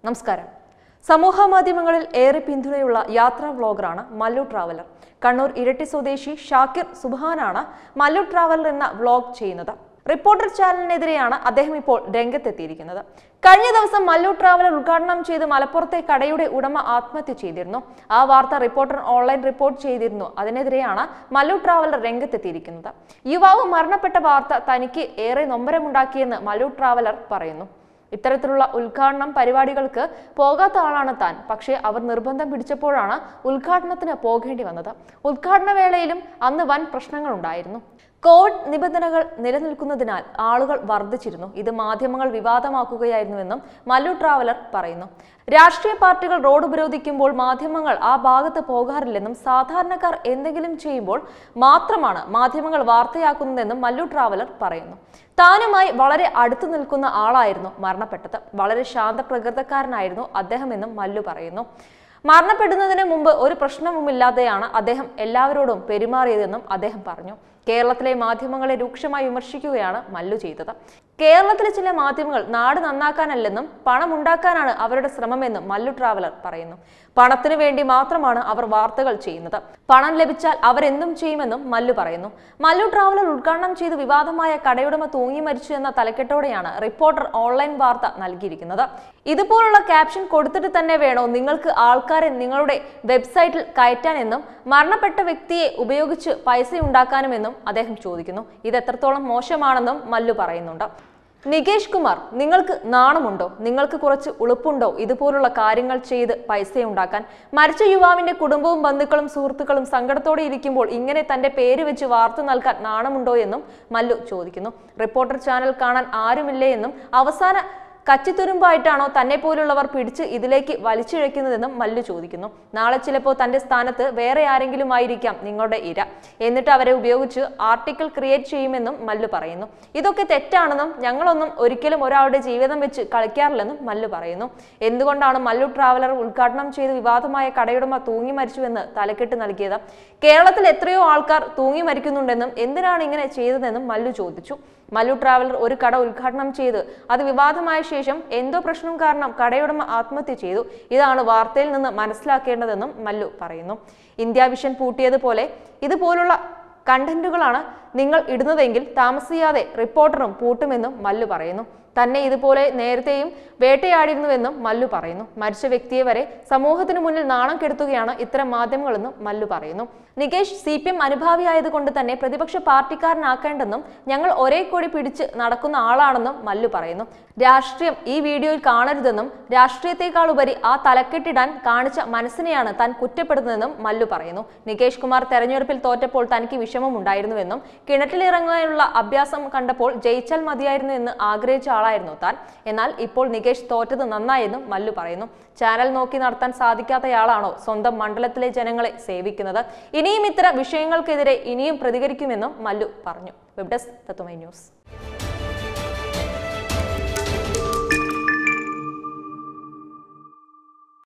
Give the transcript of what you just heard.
നമസ്കാരം സമൂഹ മാധ്യമങ്ങളിൽ ഏറെ പിന്തുണയുള്ള യാത്രാ വ്ളോഗറാണ് മല്ലു ട്രാവലർ കണ്ണൂർ ഇരട്ടി സ്വദേശി ഷാക്കിർ സുബാനാണ് മല്ലു ട്രാവലർ എന്ന വ്ളോഗ് ചെയ്യുന്നത് റിപ്പോർട്ടർ ചാനലിനെതിരെയാണ് അദ്ദേഹം ഇപ്പോൾ രംഗത്തെത്തിയിരിക്കുന്നത് കഴിഞ്ഞ ദിവസം മല്ലു ട്രാവലർ ഉദ്ഘാടനം ചെയ്ത് മലപ്പുറത്തെ കടയുടെ ഉടമ ആത്മഹത്യ ചെയ്തിരുന്നു ആ വാർത്ത റിപ്പോർട്ടർ ഓൺലൈൻ റിപ്പോർട്ട് ചെയ്തിരുന്നു അതിനെതിരെയാണ് മല്ലു ട്രാവലർ രംഗത്തെത്തിയിരിക്കുന്നത് യുവാവ് മരണപ്പെട്ട വാർത്ത തനിക്ക് ഏറെ നൊമ്പരമുണ്ടാക്കിയെന്ന് മല്ലു ട്രാവലർ പറയുന്നു ഇത്തരത്തിലുള്ള ഉദ്ഘാടനം പരിപാടികൾക്ക് പോകാത്ത ആളാണ് താൻ പക്ഷേ അവർ നിർബന്ധം പിടിച്ചപ്പോഴാണ് ഉദ്ഘാടനത്തിന് പോകേണ്ടി വന്നത് ഉദ്ഘാടന വേളയിലും അന്ന് വൻ പ്രശ്നങ്ങൾ ഉണ്ടായിരുന്നു കോവിഡ് നിബന്ധനകൾ നിലനിൽക്കുന്നതിനാൽ ആളുകൾ വർദ്ധിച്ചിരുന്നു ഇത് മാധ്യമങ്ങൾ വിവാദമാക്കുകയായിരുന്നുവെന്നും മല്ലു ട്രാവലർ പറയുന്നു രാഷ്ട്രീയ പാർട്ടികൾ റോഡ് ഉപരോധിക്കുമ്പോൾ മാധ്യമങ്ങൾ ആ ഭാഗത്ത് പോകാറില്ലെന്നും സാധാരണക്കാർ എന്തെങ്കിലും ചെയ്യുമ്പോൾ മാത്രമാണ് മാധ്യമങ്ങൾ വാർത്തയാക്കുന്നതെന്നും മല്ലു ട്രാവലർ പറയുന്നു താനുമായി വളരെ അടുത്തു നിൽക്കുന്ന ആളായിരുന്നു മരണപ്പെട്ടത് വളരെ ശാന്ത പ്രകൃതക്കാരനായിരുന്നു അദ്ദേഹമെന്നും മല്ലു പറയുന്നു മരണപ്പെടുന്നതിന് മുമ്പ് ഒരു പ്രശ്നവുമില്ലാതെയാണ് അദ്ദേഹം എല്ലാവരോടും പെരുമാറിയതെന്നും അദ്ദേഹം പറഞ്ഞു കേരളത്തിലെ മാധ്യമങ്ങളെ രൂക്ഷമായി വിമർശിക്കുകയാണ് മല്ലു ചെയ്തത് കേരളത്തിലെ ചില മാധ്യമങ്ങൾ നാട് നന്നാക്കാനല്ലെന്നും പണമുണ്ടാക്കാനാണ് അവരുടെ ശ്രമമെന്നും മല്ലു ട്രാവലർ പറയുന്നു പണത്തിനു വേണ്ടി മാത്രമാണ് അവർ വാർത്തകൾ ചെയ്യുന്നത് പണം ലഭിച്ചാൽ അവരെന്തും ചെയ്യുമെന്നും മല്ലു പറയുന്നു മല്ലു ട്രാവലർ ഉദ്ഘാടനം ചെയ്ത് വിവാദമായ കടയുടമ തൂങ്ങി മരിച്ചു എന്ന തലക്കെട്ടോടെയാണ് റിപ്പോർട്ടർ ഓൺലൈൻ വാർത്ത നൽകിയിരിക്കുന്നത് ഇതുപോലുള്ള ക്യാപ്ഷൻ കൊടുത്തിട്ട് തന്നെ വേണോ നിങ്ങൾക്ക് ആൾക്കാരെ നിങ്ങളുടെ വെബ്സൈറ്റിൽ കയറ്റാനെന്നും മരണപ്പെട്ട വ്യക്തിയെ ഉപയോഗിച്ച് പൈസ ഉണ്ടാക്കാനുമെന്നും അദ്ദേഹം ചോദിക്കുന്നു ഇത് എത്രത്തോളം മോശമാണെന്നും മല്ലു പറയുന്നുണ്ട് നികേഷ് കുമാർ നിങ്ങൾക്ക് നാണമുണ്ടോ നിങ്ങൾക്ക് കുറച്ച് ഉളുപ്പുണ്ടോ ഇതുപോലുള്ള കാര്യങ്ങൾ ചെയ്ത് പൈസ ഉണ്ടാക്കാൻ മരിച്ച യുവാവിന്റെ കുടുംബവും ബന്ധുക്കളും സുഹൃത്തുക്കളും സങ്കടത്തോടെ ഇരിക്കുമ്പോൾ ഇങ്ങനെ തന്റെ പേര് വെച്ച് വാർത്ത നൽകാൻ നാണമുണ്ടോ എന്നും മല്ലു ചോദിക്കുന്നു റിപ്പോർട്ടർ ചാനൽ കാണാൻ ആരുമില്ലേ എന്നും അവസാന കച്ചിത്തുരുമ്പായിട്ടാണോ തന്നെ പോലുള്ളവർ പിടിച്ച് ഇതിലേക്ക് വലിച്ചിഴയ്ക്കുന്നതെന്നും മല്ലു ചോദിക്കുന്നു നാളെ ചിലപ്പോൾ തന്റെ സ്ഥാനത്ത് വേറെ ആരെങ്കിലും ആയിരിക്കാം നിങ്ങളുടെ ഇര എന്നിട്ട് അവരെ ഉപയോഗിച്ച് ആർട്ടിക്കിൾ ക്രിയേറ്റ് ചെയ്യുമെന്നും മല്ലു പറയുന്നു ഇതൊക്കെ തെറ്റാണെന്നും ഞങ്ങളൊന്നും ഒരിക്കലും ഒരാളുടെ ജീവിതം വെച്ച് കളിക്കാറില്ലെന്നും മല്ലു പറയുന്നു എന്തുകൊണ്ടാണ് മല്ലു ട്രാവലർ ഉദ്ഘാടനം ചെയ്ത് വിവാദമായ കടയുടമ തൂങ്ങി മരിച്ചുവെന്ന് തലക്കെട്ട് നൽകിയത് കേരളത്തിൽ എത്രയോ ആൾക്കാർ തൂങ്ങി മരിക്കുന്നുണ്ടെന്നും എന്തിനാണ് ഇങ്ങനെ ചെയ്തതെന്നും മല്ലു ചോദിച്ചു മല്ലു ട്രാവലർ ഒരു കട ഉദ്ഘാടനം ചെയ്ത് അത് വിവാദമായ ശേഷം എന്തോ പ്രശ്നം കാരണം കടയുടമ ആത്മഹത്യ ചെയ്തു ഇതാണ് വാർത്തയിൽ നിന്ന് മനസ്സിലാക്കേണ്ടതെന്നും മല്ലു പറയുന്നു ഇന്ത്യ വിഷൻ പൂട്ടിയതുപോലെ ഇതുപോലുള്ള കണ്ടന്റുകളാണ് നിങ്ങൾ ഇടുന്നതെങ്കിൽ താമസിയാതെ റിപ്പോർട്ടറും പൂട്ടുമെന്നും മല്ലു പറയുന്നു തന്നെ ഇതുപോലെ നേരത്തെയും വേട്ടയാടിയിരുന്നുവെന്നും മല്ലു പറയുന്നു മരിച്ച വ്യക്തിയെ വരെ സമൂഹത്തിന് മുന്നിൽ നാണം കെടുത്തുകയാണ് ഇത്തരം മാധ്യമങ്ങളെന്നും മല്ലു പറയുന്നു നികേഷ് സി പി എം അനുഭാവിയായതുകൊണ്ട് തന്നെ പ്രതിപക്ഷ പാർട്ടിക്കാരനാക്കേണ്ടെന്നും ഞങ്ങൾ ഒരേ കൊടി പിടിച്ച് നടക്കുന്ന ആളാണെന്നും മല്ലു പറയുന്നു രാഷ്ട്രീയം ഈ വീഡിയോയിൽ കാണരുതെന്നും രാഷ്ട്രീയത്തെക്കാൾ ഉപരി ആ തലക്കെട്ടിടാൻ കാണിച്ച മനസ്സിനെയാണ് താൻ കുറ്റപ്പെടുന്നതെന്നും മല്ലു പറയുന്നു നികേഷ് കുമാർ തെരഞ്ഞെടുപ്പിൽ തോറ്റപ്പോൾ തനിക്ക് വിഷമമുണ്ടായിരുന്നുവെന്നും കിണറ്റിലിറങ്ങാനുള്ള അഭ്യാസം കണ്ടപ്പോൾ ജയിച്ചാൽ മതിയായിരുന്നു എന്ന് ആഗ്രഹിച്ച ആളായിരുന്നു താൻ എന്നാൽ ഇപ്പോൾ നികേഷ് തോറ്റത് നന്നായെന്നും മല്ലു പറയുന്നു ചാനൽ നോക്കി നടത്താൻ സാധിക്കാത്തയാളാണോ സ്വന്തം മണ്ഡലത്തിലെ ജനങ്ങളെ സേവിക്കുന്നത് ഇനിയും ഇത്തരം വിഷയങ്ങൾക്കെതിരെ ഇനിയും പ്രതികരിക്കുമെന്നും മല്ലു പറഞ്ഞു വെബ് ഡെസ്ക് തത്തുമൈ ന്യൂസ്